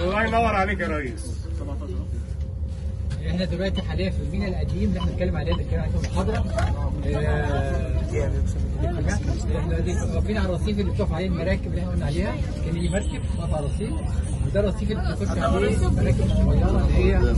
الله ينور عليك يا ريس احنا دلوقتي حاليا في المينا القديم اللي احنا بنتكلم عليه بنتكلم عليه في المحاضره آه، احنا دي واقفين على الرصيف اللي بتقف عليه المراكب اللي احنا قلنا عليها كان دي مركب واقف على الرصيف وده الرصيف اللي بتخش عليه المراكب الصغيره اللي هي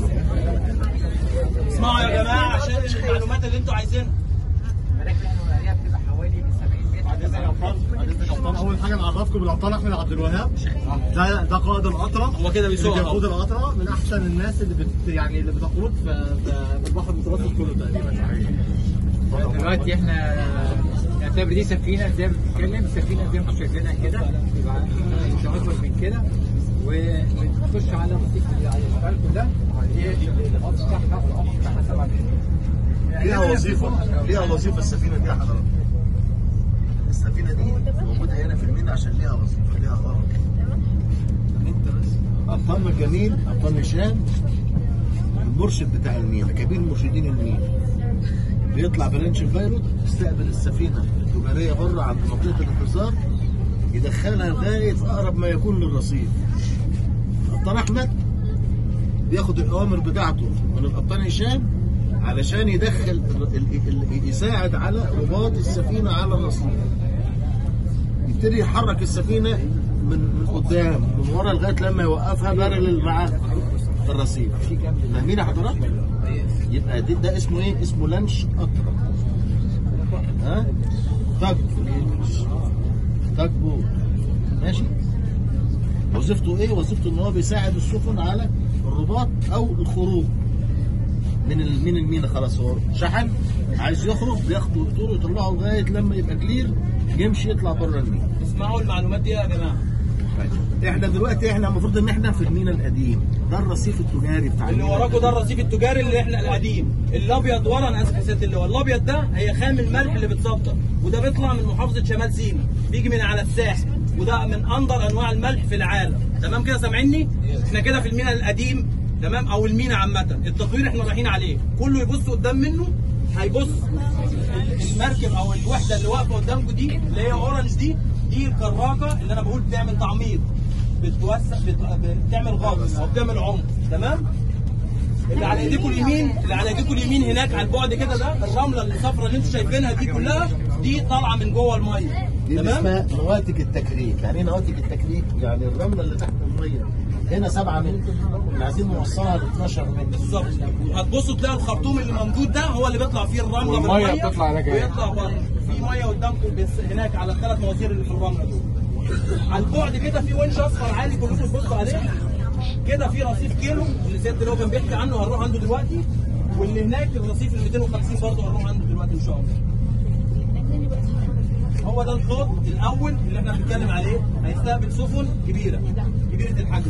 اسمعوا يا جماعه عشان المعلومات اللي انتوا عايزينها المراكب اللي احنا قلنا عليها بتبقى حوالي من 70 متر اول حاجه نعرفكم بالابطال احمد عبد الوهاب ده ده قائد القطره هو كده بيسوق اللي أهو. بيقود القطره من احسن الناس اللي بت يعني اللي بتقود في في البحر المتوسط كله تقريبا دلوقتي احنا نعتبر دي سفينه زي ما بنتكلم سفينه زي ما انتم شايفينها كده يبقى مش اكبر من كده وبتخش على الرصيف اللي على الشمال ده هي الغطس بتاعها والعمق بتاعها 7 متر ليها وظيفة ليها وظيفة السفينة دي يا حضرتك السفينة دي موجودة هنا في المينا عشان ليها وظيفة ليها غرض انت بس أبطالنا الجميل أبطال هشام المرشد بتاع المينا كبير مرشدين المينا بيطلع بلانش بايلوت يستقبل السفينة التجارية بره عند منطقة الانتظار يدخلها لغاية أقرب ما يكون للرصيف أبطال أحمد بياخد الأوامر بتاعته من القبطان هشام علشان يدخل ال- ال- ال- يساعد على رباط السفينة على الرصيف يبتدي يحرك السفينة من من قدام من ورا لغاية لما يوقفها بارلل مع الرصيف فاهمين يا حضرتك؟ يبقى دي ده اسمه ايه؟ اسمه لانش قطرة ها؟ تاج بالانجلش تاج بوت ماشي؟ وظيفته ايه؟ وظيفته ان هو بيساعد السفن على الرباط او الخروج من ال- من المينا خلاص هو شحن عايز يخرج بياخده يقطره يطلعه لغايه لما يبقى كلير يمشي يطلع بره المينا اسمعوا المعلومات دي يا جماعه احنا دلوقتي احنا المفروض ان احنا في المينا القديم ده الرصيف التجاري بتاع اللي المينا وراكم ده القديم. الرصيف التجاري اللي احنا القديم الابيض ورا انا اسف يا ست اللي هو الابيض ده هي خام الملح اللي بتصدر وده بيطلع من محافظه شمال سيناء بيجي من على الساحل وده من انضر انواع الملح في العالم تمام كده سامعيني احنا كده في المينا القديم تمام او المينا عامه التطوير احنا رايحين عليه كله يبص قدام منه هيبص المركب او الوحده اللي واقفه قدامكم دي اللي هي اورنج دي دي الكراكه اللي انا بقول بتعمل تعميق بتوسع بت- بتعمل غطس او بتعمل عمق تمام اللي على ايديكم اليمين اللي على ايديكم اليمين هناك على البعد كده ده الرمله الصفراء اللي انتم شايفينها دي كلها دي طالعه من جوه الميه دي اللي تمام اسمها نواتج التكريك يعني ايه نواتج التكريك يعني الرمله اللي تحت الميه هنا 7 متر احنا عايزين نوصلها ل 12 متر بالظبط هتبصوا تلاقوا الخرطوم اللي موجود ده هو اللي بيطلع فيه الرمله والمية بالمية بتطلع هناك اهي. ويطلع بره في ميه قدامكم بس هناك على الثلاث مواسير اللي في الرمله دول على البعد كده في ونش اصفر عالي كلكم تبصوا عليه كده في رصيف كيلو اللي سيادة اللي هو كان بيحكي عنه هنروح عنده دلوقتي واللي هناك الرصيف ال 250 برضه هنروح عنده دلوقتي ان شاء الله هو ده الحوض الاول اللي احنا بنتكلم عليه هيستقبل سفن كبيره كبيره الحجم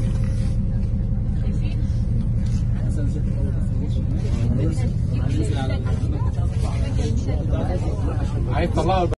عايز تطلعه